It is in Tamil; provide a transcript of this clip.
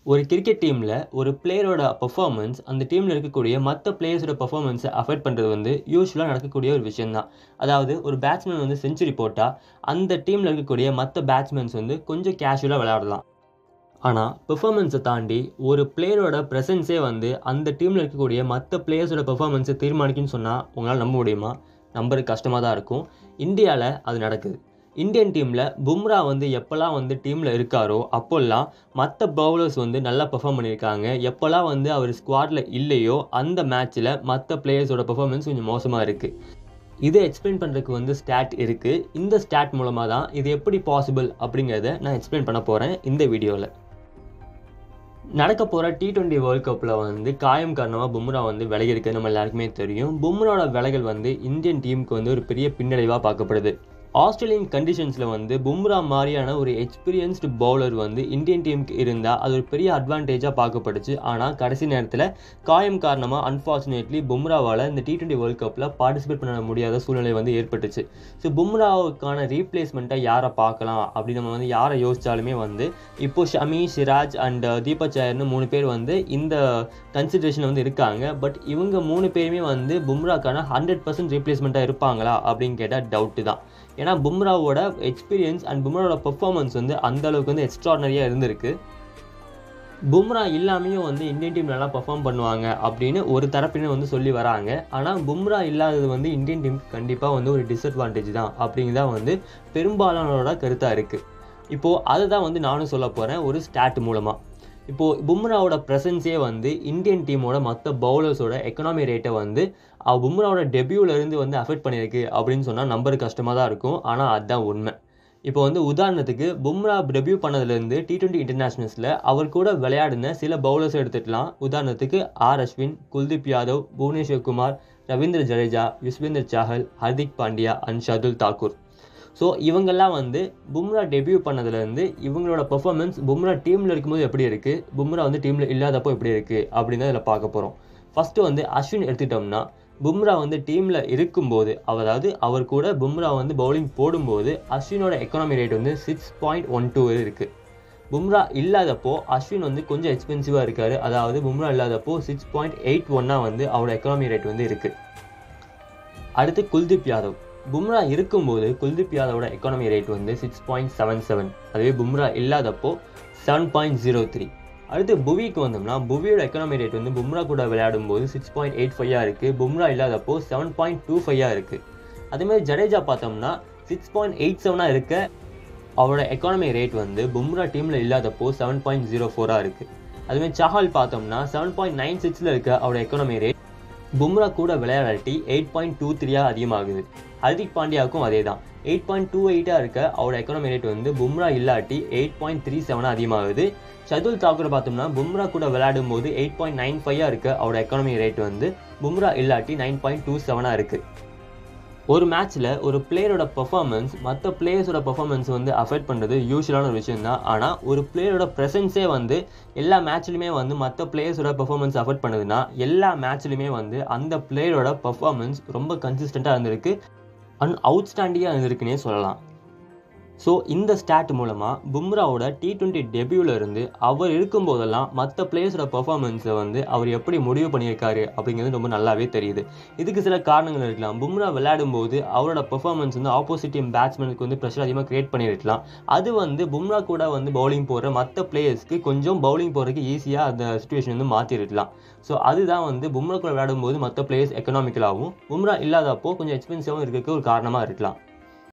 ஒரு கிரிக்கெட் டீமில் ஒரு பிளேயரோட பெர்ஃபார்மன்ஸ் அந்த டீமில் இருக்கக்கூடிய மற்ற பிளேயர்ஸோட பெர்ஃபார்மன்ஸை அஃபெக்ட் பண்ணுறது வந்து யூஸ்வலாக நடக்கக்கூடிய ஒரு விஷயந்தான் அதாவது ஒரு பேட்ஸ்மேன் வந்து செஞ்சுரி போட்டால் அந்த டீமில் இருக்கக்கூடிய மற்ற பேட்ஸ்மேன்ஸ் வந்து கொஞ்சம் கேஷுவலாக விளையாடலாம் ஆனால் பெர்ஃபார்மன்ஸை தாண்டி ஒரு பிளேயரோட ப்ரெசன்ஸே வந்து அந்த டீமில் இருக்கக்கூடிய மற்ற பிளேயர்ஸோட பெர்ஃபார்மன்ஸை தீர்மானிக்குன்னு சொன்னால் உங்களால் நம்ப முடியுமா நம்பருக்கு கஷ்டமாக தான் இருக்கும் இந்தியாவில் அது நடக்குது இந்தியன் டீமில் பும்ரா வந்து எப்போல்லாம் வந்து டீமில் இருக்காரோ அப்போல்லாம் மற்ற பவுலர்ஸ் வந்து நல்லா பெர்ஃபார்ம் பண்ணியிருக்காங்க எப்போல்லாம் வந்து அவர் ஸ்குவாடில் இல்லையோ அந்த மேட்ச்சில் மற்ற பிளேயர்ஸோட பெர்ஃபார்மன்ஸ் கொஞ்சம் மோசமாக இருக்குது இதை எக்ஸ்பிளைன் பண்ணுறதுக்கு வந்து ஸ்டாட் இருக்குது இந்த ஸ்டாட் மூலமாக தான் இது எப்படி பாசிபிள் அப்படிங்கிறத நான் எக்ஸ்பிளைன் பண்ண போகிறேன் இந்த வீடியோவில் நடக்க போகிற டி டுவெண்ட்டி வேர்ல்ட் கப்பில் வந்து காயம் காரணமாக பும்ரா வந்து விலகி இருக்குது நம்ம எல்லாருக்குமே தெரியும் பும்ராவோட விலகல் வந்து இந்தியன் டீமுக்கு வந்து ஒரு பெரிய பின்னடைவாக பார்க்கப்படுது ஆஸ்திரேலியன் கண்டிஷன்ஸில் வந்து பும்ரா மாதிரியான ஒரு எக்ஸ்பீரியன்ஸ்டு பவுலர் வந்து இந்தியன் டீமுக்கு இருந்தால் அது ஒரு பெரிய அட்வான்டேஜாக பார்க்கப்படுச்சு ஆனால் கடைசி நேரத்தில் காயம் காரணமாக அன்ஃபார்ச்சுனேட்லி பும்ராவால் இந்த டி டுவெண்ட்டி வேர்ல்ட் கப்பில் பார்ட்டிசிபேட் பண்ண முடியாத சூழ்நிலை வந்து ஏற்பட்டுச்சு ஸோ பும்ராவுக்கான ரீப்ளேஸ்மெண்ட்டை யாரை பார்க்கலாம் அப்படின்னு நம்ம வந்து யாரை யோசிச்சாலுமே வந்து இப்போ ஷமி சிராஜ் அண்ட் தீபக் சாயர்னு மூணு பேர் வந்து இந்த கன்சிடரேஷன் வந்து இருக்காங்க பட் இவங்க மூணு பேருமே வந்து பும்ராக்கான ஹண்ட்ரட் பர்சன்ட் ரீப்ளேஸ்மெண்ட்டாக இருப்பாங்களா அப்படின்னு கேட்டால் டவுட்டு தான் ஏன்னா பும்ராவோட எக்ஸ்பீரியன்ஸ் அண்ட் பும்ராவோட பெர்ஃபார்மன்ஸ் வந்து அந்த அளவுக்கு வந்து எக்ஸ்ட்ராடனரியாக இருந்திருக்கு பும்ரா இல்லாமையும் வந்து இந்தியன் டீம் நல்லா பெர்ஃபார்ம் பண்ணுவாங்க அப்படின்னு ஒரு தரப்பினர் வந்து சொல்லி வராங்க ஆனால் பும்ரா இல்லாதது வந்து இந்தியன் டீமுக்கு கண்டிப்பாக வந்து ஒரு டிஸ்அட்வான்டேஜ் தான் அப்படிங்கிறதா வந்து பெரும்பாலானோட கருத்தாக இருக்குது இப்போது அதை தான் வந்து நானும் சொல்ல போகிறேன் ஒரு ஸ்டாட் மூலமாக இப்போது பும்ராவோட ப்ரெசன்ஸே வந்து இந்தியன் டீமோட மற்ற பவுலர்ஸோட எக்கனாமி ரேட்டை வந்து பும்ராவோட டெபியூலேருந்து வந்து அஃபெக்ட் பண்ணியிருக்கு அப்படின்னு சொன்னால் நம்பருக்கு கஷ்டமாக தான் இருக்கும் ஆனால் அதுதான் உண்மை இப்போ வந்து உதாரணத்துக்கு பும்ரா டெபியூ பண்ணதுலேருந்து டி டுவெண்ட்டி இன்டர்நேஷ்னல்ஸில் அவர் கூட விளையாடின சில பவுலர்ஸ் எடுத்துக்கலாம் உதாரணத்துக்கு R Ashwin Kuldeep Yadav Bhuvneshwar Kumar Ravindra Jadeja Yuzvendra Chahal Hardik Pandya and Shardul Thakur so இவங்கெல்லாம் வந்து பும்ரா டெபியூ பண்ணதுலேருந்து இவங்களோட பெர்ஃபார்மன்ஸ் பும்ரா டீமில் இருக்கும்போது எப்படி இருக்குது பும்ரா வந்து டீமில் இல்லாதப்போ எப்படி இருக்குது அப்படின்னு இதில் பார்க்க போகிறோம் ஃபஸ்ட்டு வந்து அஸ்வின் எடுத்துட்டோம்னா பும்ரா வந்து டீமில் இருக்கும்போது அதாவது அவர் கூட பும்ரா வந்து பவுலிங் போடும்போது அஸ்வினோட எக்கனாமி ரேட் வந்து சிக்ஸ் பாயிண்ட் ஒன் டூ இருக்குது பும்ரா இல்லாதப்போ அஸ்வின் வந்து கொஞ்சம் எக்ஸ்பென்சிவாக இருக்கார் அதாவது பும்ரா இல்லாதப்போ சிக்ஸ் பாயிண்ட் எயிட் ஒன்னாக வந்து அவரோட எக்கனாமி ரேட் வந்து இருக்குது அடுத்து குல்தீப் யாதவ் பும்ரா இருக்கும்போது குல்தீப் யாதவோட எக்கானமி ரேட் வந்து சிக்ஸ் பாயிண்ட் செவன் செவன் அதுவே பும்ரா இல்லாதப்போ செவன் பாயிண்ட் ஜீரோ த்ரீ அடுத்து புவிக்கு வந்தோம்னா புவியோட எக்கனாமி ரேட் வந்து பும்ரா கூட விளையாடும் போது சிக்ஸ் பாயிண்ட் எயிட் ஃபைவாக இருக்குது பும்ரா இல்லாதப்போ செவன் பாயிண்ட் டூ ஃபைவாக இருக்குது அதேமாதிரி ஜடேஜா பார்த்தோம்னா சிக்ஸ் பாயிண்ட் எயிட் செவனாக இருக்க அவரோட எக்கானமி ரேட் வந்து பும்ரா டீமில் இல்லாதப்போ செவன் பாயிண்ட் ஜீரோ ஃபோராக இருக்குது அதுமாதிரி சஹால் பார்த்தோம்னா செவன் பாயிண்ட் நைன் சிக்ஸில் இருக்க அவரோட எக்கானமி ரேட் பும்ரா கூட விளையாடாட்டி எயிட் பாயிண்ட் டூ த்ரீயாக அதிகமாகுது ஹர்திக் பாண்டியாவுக்கும் அதே தான் எயிட் பாயிண்ட் டூ எயிட்டாக இருக்க அவரோட எக்கனாமி ரேட் வந்து பும்ரா இல்லாட்டி எயிட் பாயிண்ட் த்ரீ செவனாக அதிகமாகுது ஷதுல் தாக்கூர் பார்த்தோம்னா பும்ரா கூட விளையாடும் போது எயிட் பாயிண்ட் நைன் ஃபைவாக இருக்க அவரோட எக்கனாமி ரேட் வந்து பும்ரா இல்லாட்டி நைன் பாயிண்ட் டூ செவனாக இருக்குது ஒரு மேட்ச்சில் ஒரு பிளேயரோட பர்ஃபார்மன்ஸ் மற்ற பிளேயர்ஸோட பர்ஃபார்மன்ஸ் வந்து அஃபெக்ட் பண்ணுறது யூஸ்வலான ஒரு விஷயம் தான் ஆனால் ஒரு பிளேயரோட ப்ரெசன்ஸே வந்து எல்லா மேட்ச்லையுமே வந்து மற்ற பிளேயர்ஸோட பர்ஃபார்மன்ஸ் அஃபெக்ட் பண்ணுதுன்னா எல்லா மேட்ச்லையுமே வந்து அந்த பிளேயரோட பர்ஃபார்மன்ஸ் ரொம்ப கன்சிஸ்டண்ட்டாக இருந்திருக்கு அண்ட் அவுட்ஸ்டாண்டிங்காக இருந்திருக்குன்னே சொல்லலாம் ஸோ இந்த ஸ்டாட் மூலமாக பும்ராவோட டி டுவெண்ட்டி டெபியூவில் இருந்து அவர் இருக்கும்போதெல்லாம் மற்ற பிளேயர்ஸோட பர்ஃபார்மன்ஸை வந்து அவர் எப்படி முடிவு பண்ணியிருக்காரு அப்படிங்கிறது ரொம்ப நல்லாவே தெரியுது இதுக்கு சில காரணங்கள் இருக்கலாம் பும்ரா விளையாடும் போது அவரோட பெர்ஃபார்மன்ஸ் வந்து ஆப்போசிட் டீம் பேட்ஸ்மேனுக்கு வந்து ப்ரெஷர் அதிகமாக கிரியேட் பண்ணியிருக்கலாம் அது வந்து பும்ரா கூட வந்து பவுலிங் போடுற மற்ற பிளேயர்ஸ்க்கு கொஞ்சம் பவுலிங் போடுறதுக்கு ஈஸியாக அந்த சுச்சுவேஷன் வந்து மாற்றிருக்கலாம் ஸோ அதுதான் வந்து பும்ரா கூட விளையாடும் போது மற்ற பிளேயர்ஸ் எக்கனாமிக்கலாகவும் பும்ரா இல்லாதப்போ கொஞ்சம் எக்ஸ்பென்சிவாகவும் இருக்கிறதுக்கு ஒரு காரணமாக இருக்கலாம்